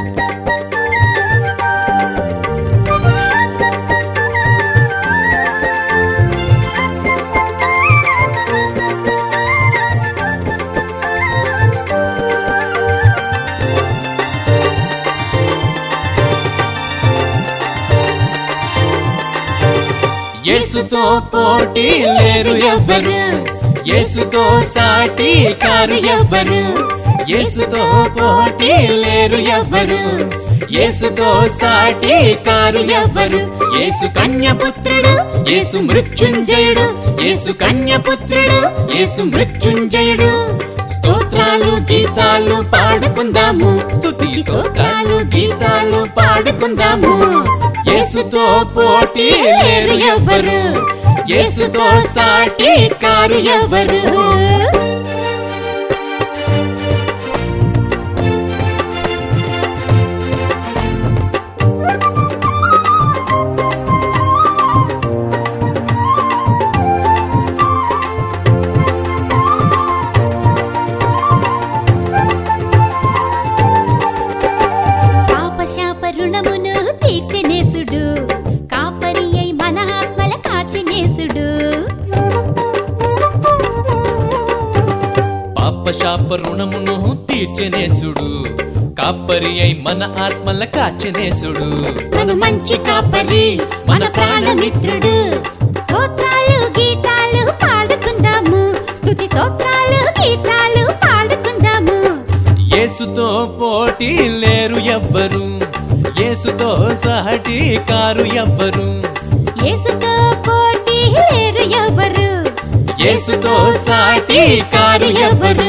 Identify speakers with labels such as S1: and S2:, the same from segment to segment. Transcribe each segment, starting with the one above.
S1: యేసుతో పోటీ లేరు ఎవ్వరు యేసుతో సాటి కారు ఎవ్వరు యేసుతో పోటీ లేరు ఎవ్వరు యేసుతో సాటి కారు ఎవ్వరు యేసు కన్యపుత్రుడు యేసు మృత్యుంజయుడు యేసు కన్యపుత్రుడు యేసు మృత్యుంజయుడు స్తోత్రాలు గీతాలు పాడుకుందాము స్తుతి స్తోత్రాలు గీతాలు పాడుకుందాము యేసుతో పోటీ లేరు ఎవ్వరు యేసుతో సాటి కారు ఎవ్వరు
S2: పాపశాప రుణమును తీర్చెనేసుడు కాపరి అయి మన ఆత్మల కాచినేసుడు
S1: పాపశాప రుణమును తీర్చనేసుడు కాపరి అయి మన ఆత్మల కాచనేసుడు
S2: మన మంచి కాపరి మన ప్రాణమిత్రుడు స్తోత్రాలు గీతాలు పాడుకుందాము స్తుతి స్తోత్రాలు గీతాలు పాడుకుందాము
S1: యేసుతో పోటీ లేరు ఎవ్వరు యేసుతో సాటి కారు ఎవ్వరు
S2: యేసుతో పోటీ లేరు ఎవరు
S1: యేసుతో సాటి కారు ఎవ్వరు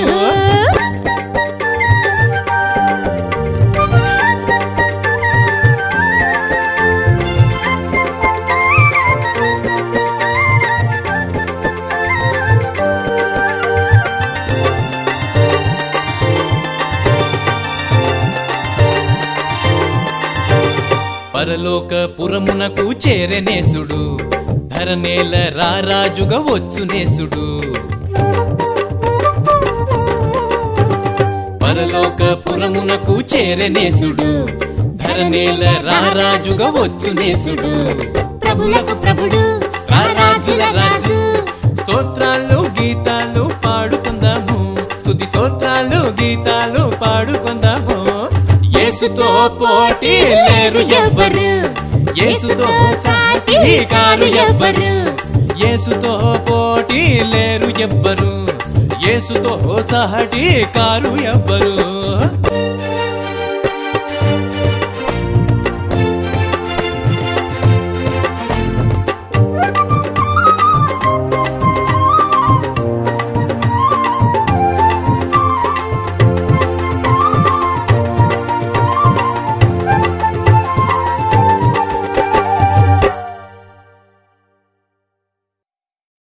S1: పరలోక పురమునకు చేరనేసుడు ధరనేల రారాజుగా వచ్చునేసుడు పరలోక పురమునకు చేరనేసుడు ధరనేల రారాజుగా వచ్చునేసుడు
S2: ప్రభులకు ప్రభుడు
S1: రారాజుల రాజు స్తోత్రాలు గీతాలు పాడుకుందాము స్తుతి స్తోత్రాలు గీతాలు పాడుకుందాము యేసుతో పోటీ లేరు ఎవ్వరు యేసుతో సాటి కారు ఎవ్వరు యేసుతో పోటీ లేరు ఎవ్వరు యేసుతో సాటి కారు ఎవ్వరు